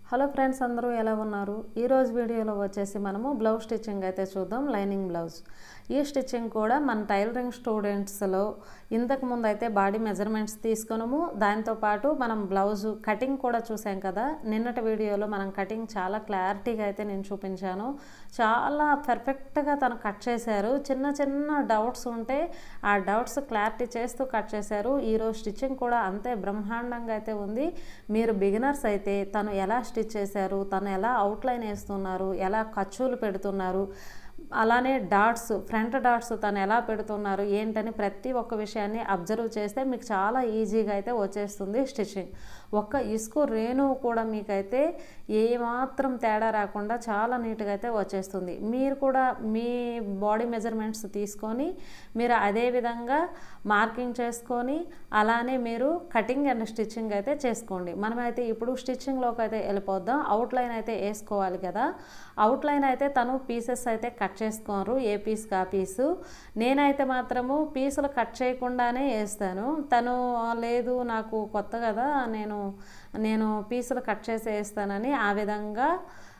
hello friends అందరూ ఎలా ఉన్నారు ఈరోజు వీడియోలో వచ్చేసి మనము బ్లౌజ్ స్టిచ్చింగ్ అయితే చూద్దాం లైనింగ్ బ్లౌజ్ ఈ స్టిచ్చింగ్ కూడా మన టైలరింగ్ స్టూడెంట్స్లో ఇంతకు ముందు అయితే బాడీ మెజర్మెంట్స్ తీసుకున్నాము దాంతోపాటు మనం బ్లౌజ్ కటింగ్ కూడా చూసాం కదా నిన్నటి వీడియోలో మనం కటింగ్ చాలా క్లారిటీగా అయితే నేను చూపించాను చాలా పర్ఫెక్ట్గా తను కట్ చేశారు చిన్న చిన్న డౌట్స్ ఉంటే ఆ డౌట్స్ క్లారిటీ చేస్తూ కట్ చేశారు ఈరోజు స్టిచ్చింగ్ కూడా అంతే బ్రహ్మాండంగా అయితే ఉంది మీరు బిగినర్స్ అయితే తను ఎలా స్టిచ్ చేశారు తను ఎలా అవుట్లైన్ వేస్తున్నారు ఎలా ఖర్చులు పెడుతున్నారు అలానే డాట్స్ ఫ్రంట్ డాట్స్ తను ఎలా పెడుతున్నారు ఏంటని ప్రతి ఒక్క విషయాన్ని అబ్జర్వ్ చేస్తే మీకు చాలా ఈజీగా అయితే వచ్చేస్తుంది స్టిచ్చింగ్ ఒక్క ఇసుకు రేణువు కూడా మీకైతే ఏమాత్రం తేడా రాకుండా చాలా నీట్గా అయితే వచ్చేస్తుంది మీరు కూడా మీ బాడీ మెజర్మెంట్స్ తీసుకొని మీరు అదే విధంగా మార్కింగ్ చేసుకొని అలానే మీరు కటింగ్ అండ్ స్టిచ్చింగ్ అయితే చేసుకోండి మనమైతే ఇప్పుడు స్టిచ్చింగ్లోకి అయితే వెళ్ళిపోద్దాం అవుట్లైన్ అయితే వేసుకోవాలి కదా అవుట్లైన్ అయితే తను పీసెస్ అయితే కట్ చేసుకోరు ఏ పీస్కి ఆ పీసు నేనైతే మాత్రము పీసులు కట్ చేయకుండానే వేస్తాను తను లేదు నాకు కొత్త కదా నేను నేను పీసులు కట్ చేసి వేస్తానని ఆ విధంగా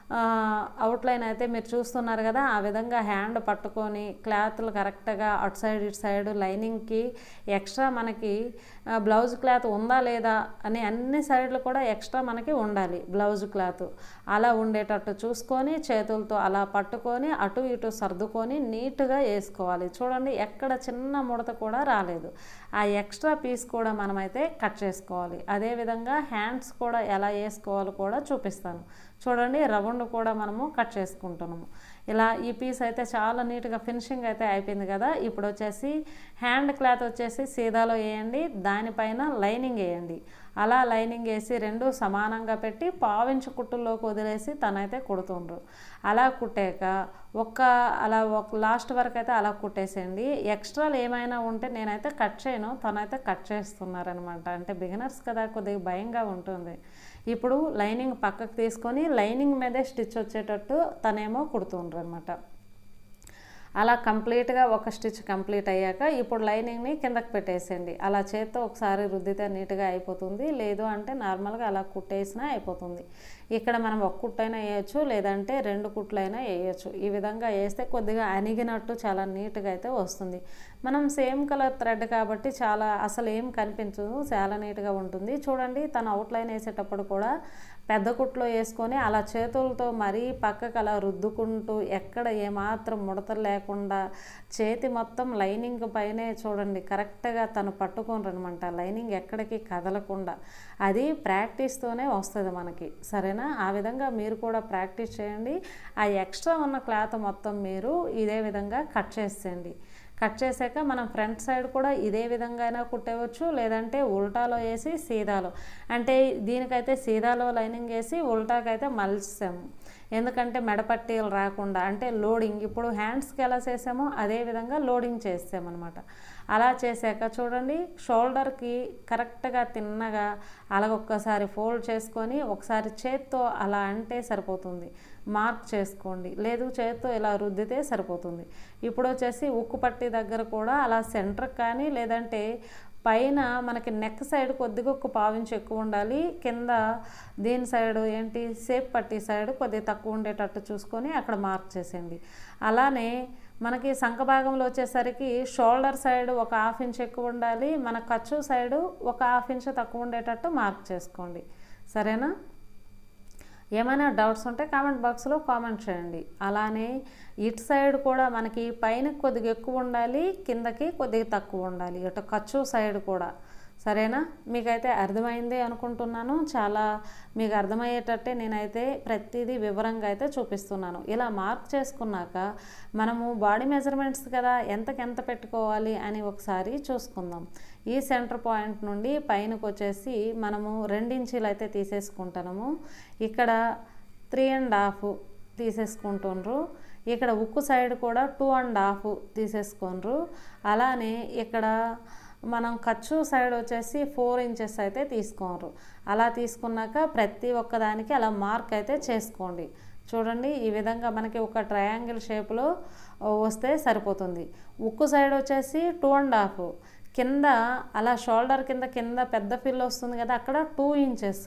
అవుట్లైన్ అయితే మీరు చూస్తున్నారు కదా ఆ విధంగా హ్యాండ్ పట్టుకొని క్లాత్లు కరెక్ట్గా అటు సైడ్ ఇటు సైడ్ లైనింగ్కి ఎక్స్ట్రా మనకి బ్లౌజ్ క్లాత్ ఉందా లేదా అని అన్ని సైడ్లు కూడా ఎక్స్ట్రా మనకి ఉండాలి బ్లౌజ్ క్లాత్ అలా ఉండేటట్టు చూసుకొని చేతులతో అలా పట్టుకొని అటు ఇటు సర్దుకొని నీట్గా వేసుకోవాలి చూడండి ఎక్కడ చిన్న ముడత కూడా రాలేదు ఆ ఎక్స్ట్రా పీస్ కూడా మనమైతే కట్ చేసుకోవాలి అదేవిధంగా హ్యాండ్స్ కూడా ఎలా వేసుకోవాలో కూడా చూపిస్తాను చూడండి రౌండ్ కూడా మనము కట్ చేసుకుంటున్నాము ఇలా ఈ పీస్ అయితే చాలా నీట్గా ఫినిషింగ్ అయితే అయిపోయింది కదా ఇప్పుడు వచ్చేసి హ్యాండ్ క్లాత్ వచ్చేసి సీదాలో వేయండి దానిపైన లైనింగ్ వేయండి అలా లైనింగ్ వేసి రెండు సమానంగా పెట్టి పావించు కుట్టుల్లోకి వదిలేసి తనైతే కుడుతుండ్రు అలా కుట్టాక ఒక్క అలా ఒక లాస్ట్ వరకు అయితే అలా కుట్టేసేయండి ఎక్స్ట్రాలు ఏమైనా ఉంటే నేనైతే కట్ చేయను తనైతే కట్ చేస్తున్నారనమాట అంటే బిగినర్స్ కదా కొద్దిగా భయంగా ఉంటుంది ఇప్పుడు లైనింగ్ పక్కకు తీసుకొని లైనింగ్ మీదే స్టిచ్ వచ్చేటట్టు తనేమో కుడుతుండ్రు అనమాట అలా కంప్లీట్గా ఒక స్టిచ్ కంప్లీట్ అయ్యాక ఇప్పుడు లైనింగ్ని కిందకి పెట్టేసేయండి అలా చేత్తో ఒకసారి రుద్దితే నీట్గా అయిపోతుంది లేదు అంటే నార్మల్గా అలా కుట్టేసినా అయిపోతుంది ఇక్కడ మనం ఒక కుట్టైనా వేయచ్చు లేదంటే రెండు కుట్లైనా వేయచ్చు ఈ విధంగా వేస్తే కొద్దిగా అణిగినట్టు చాలా నీట్గా అయితే వస్తుంది మనం సేమ్ కలర్ థ్రెడ్ కాబట్టి చాలా అసలు ఏం కనిపించదు చాలా నీట్గా ఉంటుంది చూడండి తను అవుట్లైన్ వేసేటప్పుడు కూడా పెద్ద కుట్లో వేసుకొని అలా చేతులతో మరీ పక్కకు అలా రుద్దుకుంటూ ఎక్కడ ఏమాత్రం ముడతలు లేకుండా చేతి మొత్తం లైనింగ్ పైనే చూడండి కరెక్ట్గా తను పట్టుకోనరనమాట లైనింగ్ ఎక్కడికి కదలకుండా అది ప్రాక్టీస్తోనే వస్తుంది మనకి సరేనా ఆ విధంగా మీరు కూడా ప్రాక్టీస్ చేయండి ఆ ఎక్స్ట్రా ఉన్న క్లాత్ మొత్తం మీరు ఇదే విధంగా కట్ చేసేయండి కట్ చేసాక మనం ఫ్రంట్ సైడ్ కూడా ఇదే విధంగా అయినా కుట్టవచ్చు లేదంటే ఉల్టాలో వేసి సీదాలో అంటే దీనికైతే సీదాలో లైనింగ్ వేసి ఉల్టాకైతే మలిచాము ఎందుకంటే మెడపట్టీలు రాకుండా అంటే లోడింగ్ ఇప్పుడు హ్యాండ్స్కి ఎలా చేసామో అదే విధంగా లోడింగ్ చేసామన్నమాట అలా చేశాక చూడండి షోల్డర్కి కరెక్ట్గా తిన్నగా అలాగొక్కసారి ఫోల్డ్ చేసుకొని ఒకసారి చేత్తో అలా అంటే సరిపోతుంది మార్క్ చేసుకోండి లేదు చేత్తో ఇలా రుద్దితే సరిపోతుంది ఇప్పుడు వచ్చేసి ఉక్కు పట్టి దగ్గర కూడా అలా సెంటర్ కానీ లేదంటే పైన మనకి నెక్ సైడ్ కొద్దిగా ఒక పావించి ఎక్కువ ఉండాలి కింద దీని సైడ్ ఏంటి సేప్ పట్టి సైడ్ కొద్దిగా తక్కువ ఉండేటట్టు చూసుకొని అక్కడ మార్క్ చేసేయండి అలానే మనకి సంఖ భాగంలో వచ్చేసరికి షోల్డర్ సైడ్ ఒక హాఫ్ ఇంచ్ ఎక్కువ ఉండాలి మన ఖర్చు సైడ్ ఒక హాఫ్ ఇంచ్ తక్కువ ఉండేటట్టు మార్క్ చేసుకోండి సరేనా ఏమైనా డౌట్స్ ఉంటే కామెంట్ బాక్స్లో కామెంట్ చేయండి అలానే ఇటు సైడ్ కూడా మనకి పైన కొద్దిగా ఎక్కువ ఉండాలి కిందకి కొద్దిగా తక్కువ ఉండాలి ఇటు ఖర్చు సైడ్ కూడా సరేనా మీకైతే అర్థమైంది అనుకుంటున్నాను చాలా మీకు అర్థమయ్యేటట్టే నేనైతే ప్రతిదీ వివరంగా అయితే చూపిస్తున్నాను ఇలా మార్క్ చేసుకున్నాక మనము బాడీ మెజర్మెంట్స్ కదా ఎంతకి ఎంత పెట్టుకోవాలి అని ఒకసారి చూసుకుందాం ఈ సెంటర్ పాయింట్ నుండి పైనకు వచ్చేసి మనము రెండించీలు అయితే తీసేసుకుంటాము ఇక్కడ త్రీ అండ్ హాఫ్ తీసేసుకుంటుండ్రు ఇక్కడ ఉక్కు సైడ్ కూడా టూ అండ్ హాఫ్ తీసేసుకుండ్రు అలానే ఇక్కడ మనం ఖర్చు సైడ్ వచ్చేసి ఫోర్ ఇంచెస్ అయితే తీసుకోరు అలా తీసుకున్నాక ప్రతి ఒక్కదానికి అలా మార్క్ అయితే చేసుకోండి చూడండి ఈ విధంగా మనకి ఒక ట్రయాంగిల్ షేప్లో వస్తే సరిపోతుంది ఉక్కు సైడ్ వచ్చేసి టూ అండ్ హాఫ్ కింద అలా షోల్డర్ కింద కింద పెద్ద ఫిల్ వస్తుంది కదా అక్కడ టూ ఇంచెస్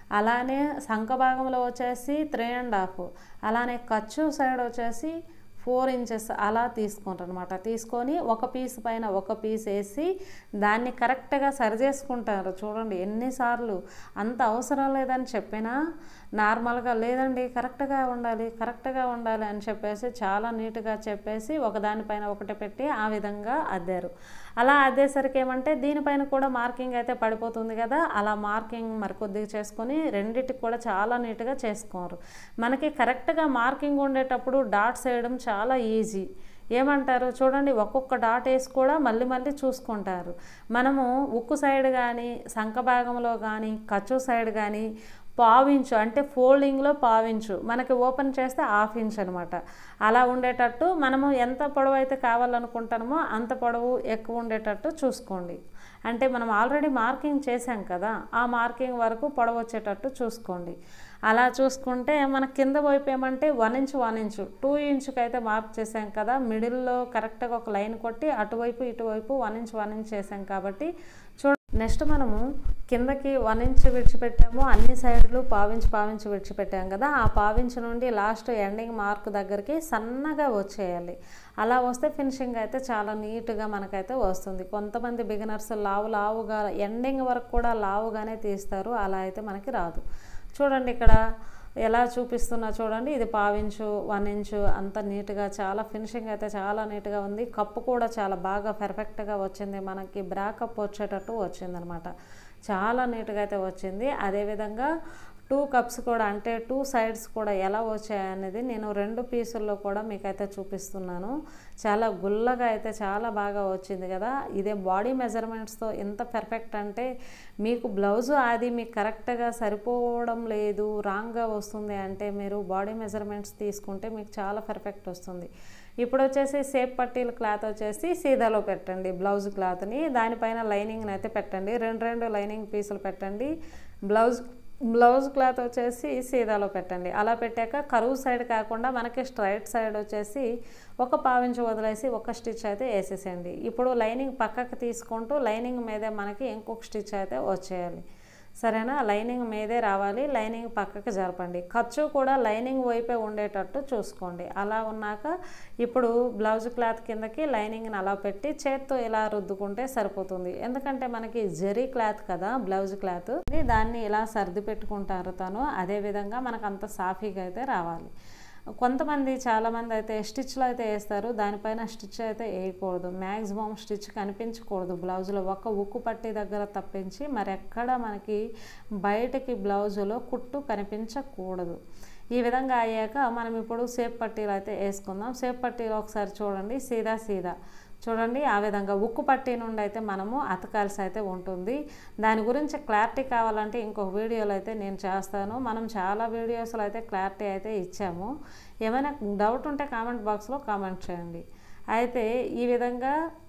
అలానే సంఖ భాగంలో వచ్చేసి త్రీ అండ్ హాఫ్ అలానే ఖర్చు సైడ్ వచ్చేసి ఫోర్ ఇంచెస్ అలా తీసుకుంటారు అనమాట తీసుకొని ఒక పీస్ పైన ఒక పీస్ వేసి దాన్ని కరెక్ట్గా సరి చేసుకుంటారు చూడండి ఎన్నిసార్లు అంత అవసరం లేదని చెప్పినా నార్మల్గా లేదండి కరెక్ట్గా ఉండాలి కరెక్ట్గా ఉండాలి అని చెప్పేసి చాలా నీట్గా చెప్పేసి ఒకదానిపైన ఒకటి పెట్టి ఆ విధంగా అద్దారు అలా అద్దేసరికి ఏమంటే దీనిపైన కూడా మార్కింగ్ అయితే పడిపోతుంది కదా అలా మార్కింగ్ మరి కొద్దిగా చేసుకొని రెండింటికి కూడా చాలా నీట్గా చేసుకోరు మనకి కరెక్ట్గా మార్కింగ్ ఉండేటప్పుడు డాట్స్ వేయడం చాలా ఈజీ ఏమంటారు చూడండి ఒక్కొక్క డాట్ వేసి కూడా మళ్ళీ మళ్ళీ చూసుకుంటారు మనము ఉక్కు సైడ్ కానీ సంఖ భాగంలో కానీ ఖర్చు సైడ్ కానీ పావించు అంటే ఫోల్డింగ్లో పావించు మనకి ఓపెన్ చేస్తే హాఫ్ ఇంచ్ అనమాట అలా ఉండేటట్టు మనము ఎంత పొడవు అయితే కావాలనుకుంటామో అంత పొడవు ఎక్కువ ఉండేటట్టు చూసుకోండి అంటే మనం ఆల్రెడీ మార్కింగ్ చేసాం కదా ఆ మార్కింగ్ వరకు పొడవు వచ్చేటట్టు చూసుకోండి అలా చూసుకుంటే మన కింద వైపు ఏమంటే one inch one inch two ఇంచుకి అయితే మార్క్ చేసాం కదా మిడిల్లో కరెక్ట్గా ఒక లైన్ కొట్టి అటువైపు ఇటువైపు వన్ ఇంచ్ వన్ ఇంచ్ చేసాం కాబట్టి చూడ నెక్స్ట్ మనము కిందకి వన్ ఇంచ్ విడిచిపెట్టాము అన్ని సైడ్లు పావించి పావించి విడిచిపెట్టాం కదా ఆ పావించి నుండి లాస్ట్ ఎండింగ్ మార్క్ దగ్గరికి సన్నగా వచ్చేయాలి అలా వస్తే ఫినిషింగ్ అయితే చాలా నీట్గా మనకైతే వస్తుంది కొంతమంది బిగినర్స్ లావు లావుగా ఎండింగ్ వరకు కూడా లావుగానే తీస్తారు అలా అయితే మనకి రాదు చూడండి ఇక్కడ ఎలా చూపిస్తున్నా చూడండి ఇది పావించు వన్ ఇంచు అంత నీట్గా చాలా ఫినిషింగ్ అయితే చాలా నీట్గా ఉంది కప్పు కూడా చాలా బాగా పర్ఫెక్ట్గా వచ్చింది మనకి బ్రాకప్ వచ్చేటట్టు వచ్చిందనమాట చాలా నీట్గా అయితే వచ్చింది అదేవిధంగా టూ కప్స్ కూడా అంటే టూ సైడ్స్ కూడా ఎలా వచ్చాయనేది నేను రెండు పీసుల్లో కూడా మీకైతే చూపిస్తున్నాను చాలా గుల్లగా అయితే చాలా బాగా వచ్చింది కదా ఇదే బాడీ మెజర్మెంట్స్తో ఎంత పర్ఫెక్ట్ అంటే మీకు బ్లౌజ్ అది మీకు కరెక్ట్గా సరిపోవడం లేదు రాంగ్గా వస్తుంది అంటే మీరు బాడీ మెజర్మెంట్స్ తీసుకుంటే మీకు చాలా పర్ఫెక్ట్ వస్తుంది ఇప్పుడు వచ్చేసి సేప్ పట్టీల క్లాత్ వచ్చేసి సీదాలో పెట్టండి బ్లౌజ్ క్లాత్ని దానిపైన లైనింగ్ని అయితే పెట్టండి రెండు రెండు లైనింగ్ పీసులు పెట్టండి బ్లౌజ్ బ్లౌజ్ క్లాత్ వచ్చేసి సీదాలో పెట్టండి అలా పెట్టాక కరువు సైడ్ కాకుండా మనకి స్ట్రైట్ సైడ్ వచ్చేసి ఒక పావించి వదిలేసి ఒక స్టిచ్ అయితే వేసేసేయండి ఇప్పుడు లైనింగ్ పక్కకు తీసుకుంటూ లైనింగ్ మీదే మనకి ఇంకొక స్టిచ్ అయితే వచ్చేయాలి సరేనా లైనింగ్ మీదే రావాలి లైనింగ్ పక్కకి జరపండి ఖర్చు కూడా లైనింగ్ వైపే ఉండేటట్టు చూసుకోండి అలా ఉన్నాక ఇప్పుడు బ్లౌజ్ క్లాత్ కిందకి లైనింగ్ని అలా పెట్టి చేత్తో ఇలా రుద్దుకుంటే సరిపోతుంది ఎందుకంటే మనకి జెరీ క్లాత్ కదా బ్లౌజ్ క్లాత్ దాన్ని ఇలా సర్ది పెట్టుకుంటారు తను అదేవిధంగా మనకు అంత సాఫీగా అయితే రావాలి కొంతమంది చాలామంది అయితే స్టిచ్లో అయితే వేస్తారు దానిపైన స్టిచ్ అయితే వేయకూడదు మ్యాక్సిమం స్టిచ్ కనిపించకూడదు బ్లౌజ్లో ఒక ఉక్కు పట్టి దగ్గర తప్పించి మరి ఎక్కడ మనకి బయటకి బ్లౌజులో కుట్టు కనిపించకూడదు ఈ విధంగా అయ్యాక మనం ఇప్పుడు సేప్ పట్టీలు అయితే వేసుకుందాం సేప్ పట్టీలు ఒకసారి చూడండి సీదా సీదా చూడండి ఆ విధంగా ఉక్కు పట్టీ నుండి అయితే మనము అతకాల్సి అయితే ఉంటుంది దాని గురించి క్లారిటీ కావాలంటే ఇంకొక వీడియోలో అయితే నేను చేస్తాను మనం చాలా వీడియోస్లో అయితే క్లారిటీ అయితే ఇచ్చాము ఏమైనా డౌట్ ఉంటే కామెంట్ బాక్స్లో కామెంట్ చేయండి అయితే ఈ విధంగా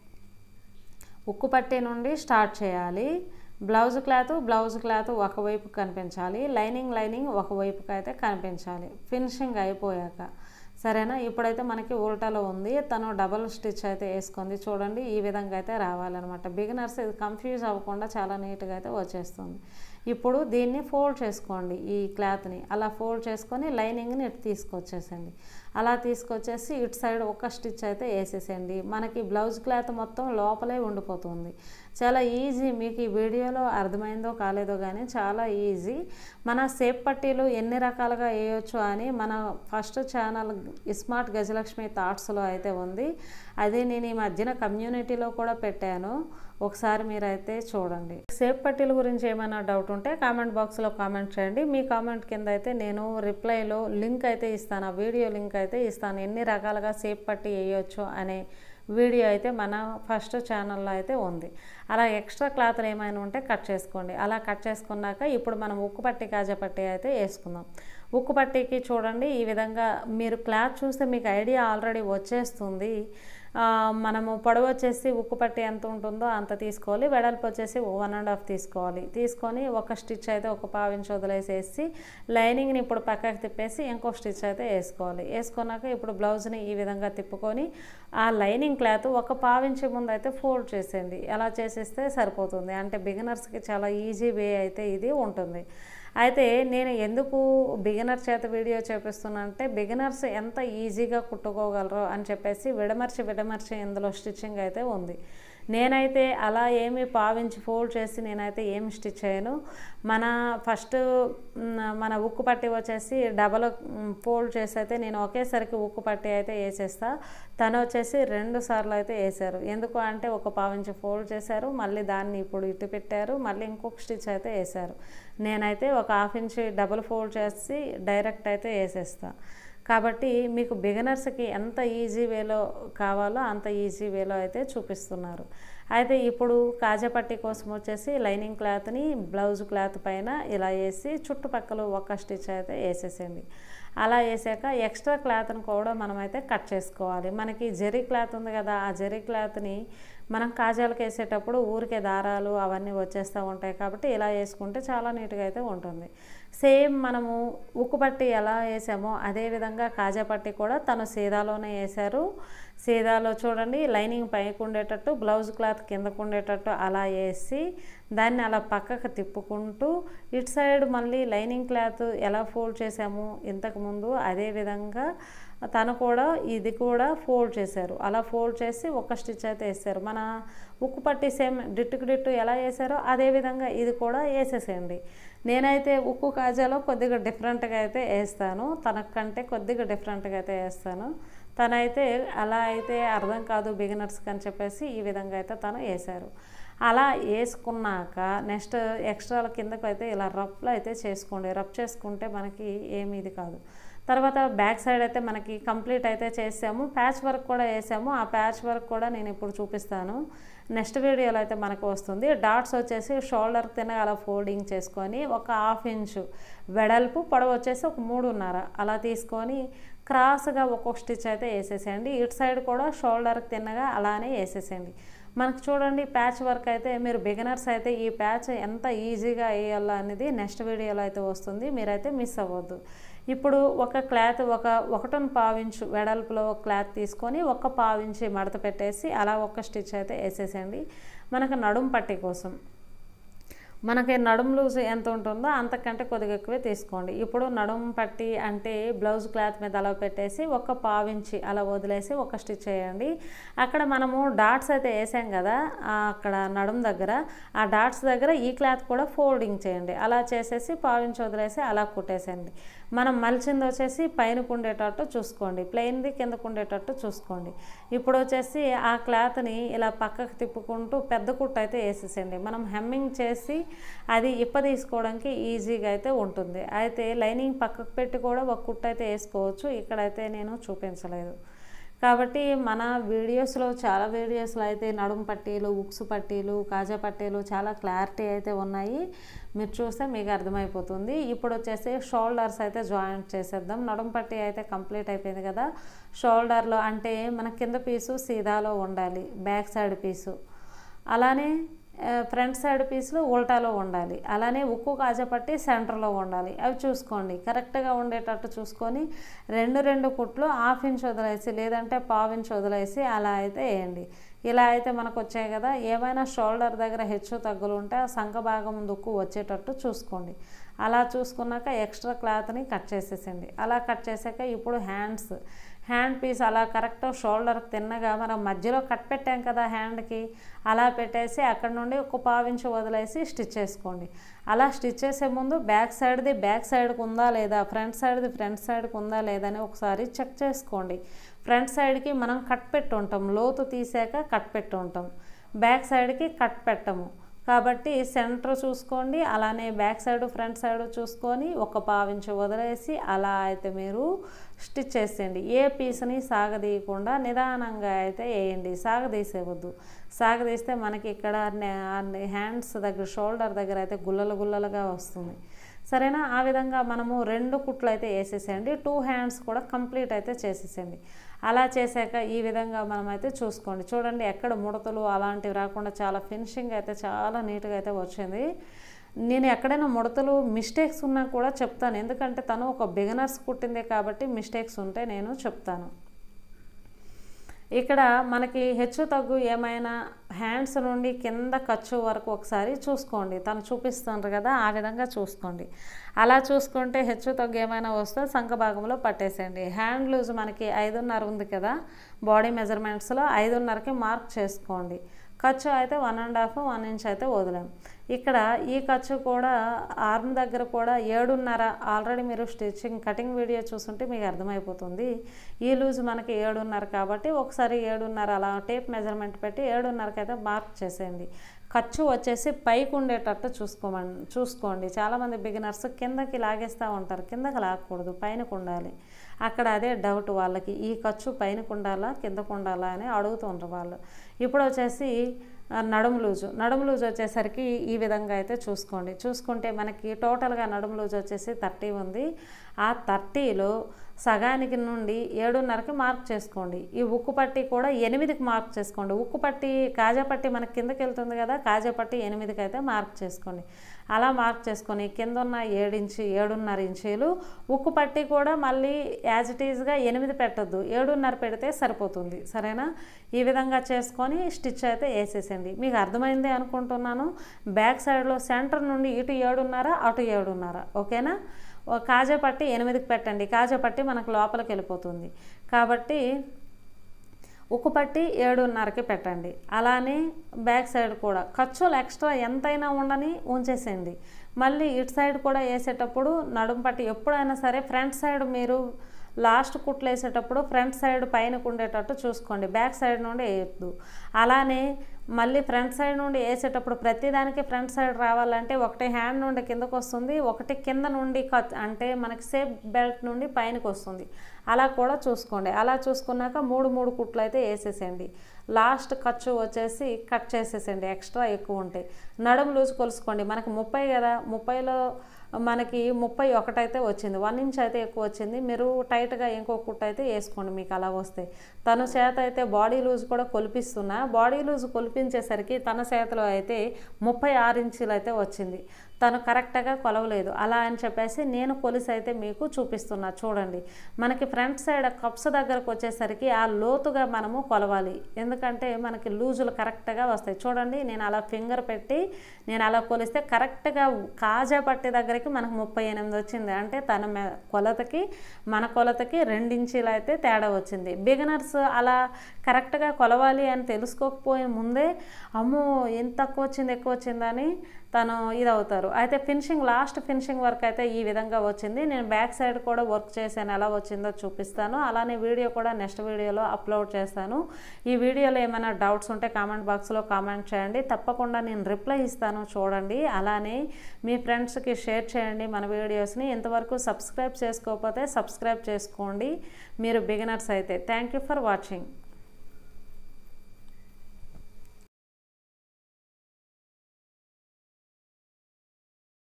ఉక్కు పట్టీ నుండి స్టార్ట్ చేయాలి బ్లౌజ్ క్లాత్ బ్లౌజ్ క్లాత్ ఒకవైపు కనిపించాలి లైనింగ్ లైనింగ్ ఒకవైపుకి అయితే కనిపించాలి ఫినిషింగ్ అయిపోయాక సరేనా ఇప్పుడైతే మనకి ఉల్టాలో ఉంది తను డబల్ స్టిచ్ అయితే వేసుకుంది చూడండి ఈ విధంగా అయితే రావాలన్నమాట బిగినర్స్ ఇది కన్ఫ్యూజ్ అవ్వకుండా చాలా నీట్గా అయితే వచ్చేస్తుంది ఇప్పుడు దీన్ని ఫోల్డ్ చేసుకోండి ఈ క్లాత్ని అలా ఫోల్డ్ చేసుకొని లైనింగ్ని ఇటు తీసుకొచ్చేసండి అలా తీసుకొచ్చేసి ఇటు సైడ్ ఒక స్టిచ్ అయితే వేసేసేయండి మనకి బ్లౌజ్ క్లాత్ మొత్తం లోపలే ఉండిపోతుంది చాలా ఈజీ మీకు ఈ వీడియోలో అర్థమైందో కాలేదో కానీ చాలా ఈజీ మన సేప్ పట్టీలు ఎన్ని రకాలుగా వేయొచ్చు అని మన ఫస్ట్ ఛానల్ స్మార్ట్ గజలక్ష్మి థాట్స్లో అయితే ఉంది అది నేను ఈ మధ్యన కమ్యూనిటీలో కూడా పెట్టాను ఒకసారి మీరైతే చూడండి సేప్ పట్టీల గురించి ఏమైనా డౌట్ ఉంటే కామెంట్ బాక్స్లో కామెంట్ చేయండి మీ కామెంట్ కింద అయితే నేను రిప్లైలో లింక్ అయితే ఇస్తాను ఆ వీడియో లింక్ అయితే ఇస్తాను ఎన్ని రకాలుగా సేప్ పట్టీ వేయొచ్చు అనే వీడియో అయితే మన ఫస్ట్ ఛానల్లో అయితే ఉంది అలా ఎక్స్ట్రా క్లాత్లు ఏమైనా ఉంటే కట్ చేసుకోండి అలా కట్ చేసుకున్నాక ఇప్పుడు మనం ఉక్కు పట్టి కాజా పట్టి అయితే వేసుకుందాం ఉక్కు పట్టీకి చూడండి ఈ విధంగా మీరు క్లాత్ చూస్తే మీకు ఐడియా ఆల్రెడీ వచ్చేస్తుంది మనము పొడవు వచ్చేసి ఉక్కు పట్టి ఎంత ఉంటుందో అంత తీసుకోవాలి వెడల్పు వచ్చేసి వన్ అండ్ హాఫ్ తీసుకోవాలి తీసుకొని ఒక స్టిచ్ అయితే ఒక పావించి వదిలేసేసి లైనింగ్ని ఇప్పుడు పక్కకి తిప్పేసి ఇంకో స్టిచ్ అయితే వేసుకోవాలి వేసుకున్నాక ఇప్పుడు బ్లౌజ్ని ఈ విధంగా తిప్పుకొని ఆ లైనింగ్ క్లాత్ ఒక పావించి ముందు అయితే ఫోల్డ్ చేసేయండి ఎలా చేసేస్తే సరిపోతుంది అంటే బిగినర్స్కి చాలా ఈజీ వే అయితే ఇది ఉంటుంది అయితే నేను ఎందుకు బిగినర్ చేత వీడియో చేపిస్తున్నా అంటే బిగినర్స్ ఎంత ఈజీగా కుట్టుకోగలరో అని చెప్పేసి విడమర్చి విడమర్చి ఇందులో స్టిచ్చింగ్ అయితే ఉంది నేనైతే అలా ఏమి పావించి ఫోల్డ్ చేసి నేనైతే ఏమి స్టిచ్ చేయను మన ఫస్ట్ మన ఉక్కు పట్టి వచ్చేసి డబల్ ఫోల్డ్ చేసి అయితే నేను ఒకేసరికి ఉక్కు పట్టి అయితే వేసేస్తా తను వచ్చేసి రెండు సార్లు అయితే వేసారు ఎందుకు అంటే ఒక పావించి ఫోల్డ్ చేశారు మళ్ళీ దాన్ని ఇప్పుడు ఇటు పెట్టారు మళ్ళీ ఇంకొక స్టిచ్ అయితే వేశారు నేనైతే ఒక హాఫ్ ఇంచ్ డబల్ ఫోల్డ్ చేసి డైరెక్ట్ అయితే వేసేస్తాను కాబట్టి మీకు బిగినర్స్కి ఎంత ఈజీ వేలో కావాలో అంత ఈజీ వేలో అయితే చూపిస్తున్నారు అయితే ఇప్పుడు కాజాపట్టి కోసం వచ్చేసి లైనింగ్ క్లాత్ని బ్లౌజ్ క్లాత్ పైన ఇలా వేసి చుట్టుపక్కల ఒక స్టిచ్ అయితే వేసేసేయండి అలా వేసాక ఎక్స్ట్రా క్లాత్ని కూడా మనమైతే కట్ చేసుకోవాలి మనకి జరీ క్లాత్ ఉంది కదా ఆ జరీ క్లాత్ని మనం కాజాలకు వేసేటప్పుడు ఊరికే దారాలు అవన్నీ వచ్చేస్తూ ఉంటాయి కాబట్టి ఇలా వేసుకుంటే చాలా నీట్గా అయితే ఉంటుంది సేమ్ మనము ఉక్కు పట్టి ఎలా వేసామో అదేవిధంగా కాజా పట్టి కూడా తను సీదాలోనే వేశారు సీదాలో చూడండి లైనింగ్ పైకి ఉండేటట్టు బ్లౌజ్ క్లాత్ కిందకు ఉండేటట్టు అలా వేసి దాన్ని అలా పక్కకు తిప్పుకుంటూ ఇటు సైడ్ మళ్ళీ లైనింగ్ క్లాత్ ఎలా ఫోల్డ్ చేసాము ఇంతకుముందు అదే విధంగా తను కూడా ఇది కూడా ఫోల్డ్ చేశారు అలా ఫోల్డ్ చేసి ఒక స్టిచ్ అయితే వేస్తారు మన ఉక్కు పట్టి సేమ్ డిట్టుకు డిట్టు ఎలా వేసారో అదే విధంగా ఇది కూడా వేసేసేయండి నేనైతే ఉక్కు కాజాలో కొద్దిగా డిఫరెంట్గా అయితే వేస్తాను తనకంటే కొద్దిగా డిఫరెంట్గా అయితే వేస్తాను తనైతే అలా అయితే అర్థం కాదు బిగినర్స్కి అని చెప్పేసి ఈ విధంగా అయితే తను వేశారు అలా వేసుకున్నాక నెక్స్ట్ ఎక్స్ట్రాల కిందకు అయితే ఇలా రఫ్లో అయితే చేసుకోండి రఫ్ చేసుకుంటే మనకి ఏమీ ఇది కాదు తర్వాత బ్యాక్ సైడ్ అయితే మనకి కంప్లీట్ అయితే చేసాము ప్యాచ్ వర్క్ కూడా వేసాము ఆ ప్యాచ్ వర్క్ కూడా నేను ఇప్పుడు చూపిస్తాను నెక్స్ట్ వీడియోలో అయితే మనకు వస్తుంది డాట్స్ వచ్చేసి షోల్డర్ తిన అలా ఫోల్డింగ్ చేసుకొని ఒక హాఫ్ ఇంచు వెడల్పు పొడవు వచ్చేసి ఒక మూడున్నర అలా తీసుకొని క్రాస్గా ఒక్కొక్క స్టిచ్ అయితే వేసేసేయండి ఇటు సైడ్ కూడా షోల్డర్కి తిన్నగా అలానే వేసేసేయండి మనకు చూడండి ప్యాచ్ వర్క్ అయితే మీరు బిగినర్స్ అయితే ఈ ప్యాచ్ ఎంత ఈజీగా వేయాలో అనేది నెక్స్ట్ వీడియోలో అయితే వస్తుంది మీరైతే మిస్ అవ్వద్దు ఇప్పుడు ఒక క్లాత్ ఒక ఒకటొని పావించు వెడల్పులో ఒక క్లాత్ తీసుకొని ఒక పావించి మడత పెట్టేసి అలా ఒక స్టిచ్ అయితే వేసేసేయండి మనకు నడుం పట్టి కోసం మనకి నడుం లూజ్ ఎంత ఉంటుందో అంతకంటే కొద్దిగా ఎక్కువే తీసుకోండి ఇప్పుడు నడుం పట్టి అంటే బ్లౌజ్ క్లాత్ మీద అలా పెట్టేసి ఒక పావించి అలా వదిలేసి ఒక స్టిచ్ చేయండి అక్కడ మనము డాట్స్ అయితే వేసాం కదా అక్కడ నడుం దగ్గర ఆ డాట్స్ దగ్గర ఈ క్లాత్ కూడా ఫోల్డింగ్ చేయండి అలా చేసేసి పావించి వదిలేసి అలా కుట్టేసేయండి మనం మలిచింది వచ్చేసి పైన ఉండేటట్టు చూసుకోండి ప్లెయిన్ది కిందకు ఉండేటట్టు చూసుకోండి ఇప్పుడు వచ్చేసి ఆ క్లాత్ని ఇలా పక్కకు తిప్పుకుంటూ పెద్ద కుట్టు అయితే వేసేసేయండి మనం హెమ్మింగ్ చేసి అది ఇప్ప తీసుకోవడానికి ఈజీగా అయితే ఉంటుంది అయితే లైనింగ్ పక్కకు పెట్టి కూడా ఒక కుట్టు అయితే వేసుకోవచ్చు ఇక్కడైతే నేను చూపించలేదు కాబట్టి మన వీడియోస్లో చాలా వీడియోస్లో అయితే నడుము పట్టీలు ఉక్సు పట్టీలు కాజా పట్టీలు చాలా క్లారిటీ అయితే ఉన్నాయి మీరు చూస్తే మీకు అర్థమైపోతుంది ఇప్పుడు వచ్చేసి షోల్డర్స్ అయితే జాయింట్ చేసేద్దాం నడుము పట్టీ అయితే కంప్లీట్ అయిపోయింది కదా షోల్డర్లో అంటే మన కింద పీసు సీదాలో ఉండాలి బ్యాక్ సైడ్ పీసు అలానే ఫ్రంట్ సైడ్ పీసులు ఉల్టాలో ఉండాలి అలానే ఉక్కు కాజపట్టి సెంటర్లో ఉండాలి అవి చూసుకోండి కరెక్ట్గా ఉండేటట్టు చూసుకొని రెండు రెండు కుట్లు హాఫ్ ఇంచ్ వదిలేసి లేదంటే పావు ఇంచ్ వదిలేసి అలా అయితే వేయండి ఇలా అయితే మనకు వచ్చాయి కదా ఏమైనా షోల్డర్ దగ్గర హెచ్చు తగ్గులు ఉంటే ఆ సంఖ భాగం దుక్కు వచ్చేటట్టు చూసుకోండి అలా చూసుకున్నాక ఎక్స్ట్రా క్లాత్ని కట్ చేసేసండి అలా కట్ చేసాక ఇప్పుడు హ్యాండ్స్ హ్యాండ్ పీస్ అలా కరెక్ట్ షోల్డర్కి తిన్నగా మనం మధ్యలో కట్ పెట్టాం కదా హ్యాండ్కి అలా పెట్టేసి అక్కడ నుండి ఒక పావించి వదిలేసి స్టిచ్ చేసుకోండి అలా స్టిచ్ చేసే ముందు బ్యాక్ సైడ్ది బ్యాక్ సైడ్కి ఉందా లేదా ఫ్రంట్ సైడ్ది ఫ్రంట్ సైడ్కి ఉందా లేదా అని ఒకసారి చెక్ చేసుకోండి ఫ్రంట్ సైడ్కి మనం కట్ పెట్టి ఉంటాం లోతు తీసాక కట్ పెట్టి ఉంటాం బ్యాక్ సైడ్కి కట్ పెట్టము కాబట్టి సెంటర్ చూసుకోండి అలానే బ్యాక్ సైడ్ ఫ్రంట్ సైడ్ చూసుకొని ఒక పావించి వదిలేసి అలా అయితే మీరు స్టిచ్ చేసేయండి ఏ పీస్ని సాగదీయకుండా నిదానంగా అయితే వేయండి సాగదీసేవద్దు సాగదీస్తే మనకి ఇక్కడ హ్యాండ్స్ దగ్గర షోల్డర్ దగ్గర అయితే గుల్లలు గుల్లలుగా వస్తుంది సరేనా ఆ విధంగా మనము రెండు కుట్లు అయితే వేసేసేయండి టూ హ్యాండ్స్ కూడా కంప్లీట్ అయితే చేసేసేయండి అలా చేశాక ఈ విధంగా మనం అయితే చూసుకోండి చూడండి ఎక్కడ ముడతలు అలాంటివి రాకుండా చాలా ఫినిషింగ్ అయితే చాలా నీట్గా అయితే వచ్చింది నేను ఎక్కడైనా ముడతలు మిస్టేక్స్ ఉన్నా కూడా చెప్తాను ఎందుకంటే తను ఒక బిగినర్స్ కుట్టిందే కాబట్టి మిస్టేక్స్ ఉంటే నేను చెప్తాను ఇక్కడ మనకి హెచ్చు తగ్గు ఏమైనా హ్యాండ్స్ నుండి కింద ఖర్చు వరకు ఒకసారి చూసుకోండి తను చూపిస్తున్నారు కదా ఆ విధంగా చూసుకోండి అలా చూసుకుంటే హెచ్చు తగ్గు ఏమైనా వస్తే సంఖ భాగంలో పట్టేసేయండి హ్యాండ్ లూజ్ మనకి ఐదున్నర ఉంది కదా బాడీ మెజర్మెంట్స్లో ఐదున్నరకి మార్క్ చేసుకోండి ఖర్చు అయితే one and half one inch అయితే వదిలాం ఇక్కడ ఈ ఖర్చు కూడా ఆర్మ్ దగ్గర కూడా ఏడున్నర ఆల్రెడీ మీరు స్టిచ్చింగ్ కటింగ్ వీడియో చూస్తుంటే మీకు అర్థమైపోతుంది ఈ లూజ్ మనకి ఏడున్నర కాబట్టి ఒకసారి ఏడున్నర అలా టేప్ మెజర్మెంట్ పెట్టి ఏడున్నరకి అయితే మార్క్ చేసేయండి ఖర్చు వచ్చేసి పైకి ఉండేటట్టు చూసుకోమని చూసుకోండి చాలామంది బిగినర్స్ కిందకి లాగేస్తూ ఉంటారు కిందకి లాగకూడదు పైనకు ఉండాలి అక్కడ అదే డౌట్ వాళ్ళకి ఈ ఖర్చు పైనకు ఉండాలా కిందకు ఉండాలా అని అడుగుతుంటారు వాళ్ళు ఇప్పుడు వచ్చేసి నడుము లూజు నడుము లూజ్ వచ్చేసరికి ఈ విధంగా అయితే చూసుకోండి చూసుకుంటే మనకి టోటల్గా నడుము లూజ్ వచ్చేసి థర్టీ ఉంది ఆ థర్టీలో సగానికి నుండి ఏడున్నరకి మార్క్ చేసుకోండి ఈ ఉక్కు పట్టి కూడా ఎనిమిదికి మార్క్ చేసుకోండి ఉక్కు పట్టి కాజా పట్టి మనకి కిందకి వెళ్తుంది కదా కాజా పట్టి ఎనిమిదికి అయితే మార్క్ చేసుకోండి అలా మార్క్ చేసుకొని కింద ఉన్న ఏడించి ఏడున్నర ఇంచీలు ఉక్కు పట్టి కూడా మళ్ళీ యాజ్ ఇట్ ఈజ్గా ఎనిమిది పెట్టద్దు ఏడున్నర పెడితే సరిపోతుంది సరేనా ఈ విధంగా చేసుకొని స్టిచ్ అయితే వేసేసండి మీకు అర్థమైంది అనుకుంటున్నాను బ్యాక్ సైడ్లో సెంటర్ నుండి ఇటు ఏడున్నర అటు ఏడున్నర ఓకేనా కాజా పట్టి ఎనిమిదికి పెట్టండి కాజా పట్టి మనకు లోపలికి వెళ్ళిపోతుంది కాబట్టి ఉక్కు పట్టి ఏడున్నరకి పెట్టండి అలానే బ్యాక్ సైడ్ కూడా ఖర్చులు ఎక్స్ట్రా ఎంతైనా ఉండని ఉంచేసేయండి మళ్ళీ ఇటు సైడ్ కూడా వేసేటప్పుడు నడుము పట్టి ఎప్పుడైనా సరే ఫ్రంట్ సైడ్ మీరు లాస్ట్ కుట్లు వేసేటప్పుడు ఫ్రంట్ సైడ్ పైనకు ఉండేటట్టు చూసుకోండి బ్యాక్ సైడ్ నుండి వేయద్దు అలానే మళ్ళీ ఫ్రంట్ సైడ్ నుండి వేసేటప్పుడు ప్రతిదానికి ఫ్రంట్ సైడ్ రావాలంటే ఒకటి హ్యాండ్ నుండి కిందకు వస్తుంది ఒకటి కింద నుండి కట్ అంటే మనకి సేఫ్ బెల్ట్ నుండి పైనకి వస్తుంది అలా కూడా చూసుకోండి అలా చూసుకున్నాక మూడు మూడు కుట్లు అయితే వేసేసేయండి లాస్ట్ ఖర్చు వచ్చేసి కట్ చేసేసేయండి ఎక్స్ట్రా ఎక్కువ ఉంటాయి నడుము లూజ్ కొలుసుకోండి మనకి ముప్పై కదా ముప్పైలో మనకి ముప్పై ఒకటైతే వచ్చింది వన్ ఇంచ్ అయితే ఎక్కువ వచ్చింది మీరు టైట్గా ఇంకో కుట్టు అయితే వేసుకోండి మీకు అలా వస్తే తన చేత అయితే బాడీ లూజ్ కూడా కొలిపిస్తున్నా బాడీ లూజ్ కొలిపించేసరికి తన చేతిలో అయితే ముప్పై ఆరు ఇంచులు అయితే వచ్చింది తను కరెక్ట్గా కొలవలేదు అలా అని చెప్పేసి నేను కొలిసి అయితే మీకు చూపిస్తున్నా చూడండి మనకి ఫ్రంట్ సైడ్ కప్స్ దగ్గరకు వచ్చేసరికి ఆ లోతుగా మనము కొలవాలి ఎందుకంటే మనకి లూజులు కరెక్ట్గా వస్తాయి చూడండి నేను అలా ఫింగర్ పెట్టి నేను అలా కొలిస్తే కరెక్ట్గా కాజా పట్టి దగ్గరికి మనకు ముప్పై ఎనిమిది వచ్చింది అంటే తన మె కొలతకి మన కొలతకి రెండించీలు అయితే తేడా వచ్చింది బిగినర్స్ అలా కరెక్ట్గా కొలవాలి అని తెలుసుకోకపోయే ముందే అమ్మో ఎంత తక్కువ వచ్చింది ఎక్కువ వచ్చిందని తను ఇది అవుతారు అయితే ఫినిషింగ్ లాస్ట్ ఫినిషింగ్ వర్క్ అయితే ఈ విధంగా వచ్చింది నేను బ్యాక్ సైడ్ కూడా వర్క్ చేశాను ఎలా వచ్చిందో చూపిస్తాను అలానే వీడియో కూడా నెక్స్ట్ వీడియోలో అప్లోడ్ చేస్తాను ఈ వీడియోలో ఏమైనా డౌట్స్ ఉంటే కామెంట్ బాక్స్లో కామెంట్ చేయండి తప్పకుండా నేను రిప్లై ఇస్తాను చూడండి అలానే మీ ఫ్రెండ్స్కి షేర్ చేయండి మన వీడియోస్ని ఇంతవరకు సబ్స్క్రైబ్ చేసుకోకపోతే సబ్స్క్రైబ్ చేసుకోండి మీరు బిగినర్స్ అయితే థ్యాంక్ యూ ఫర్ వాచింగ్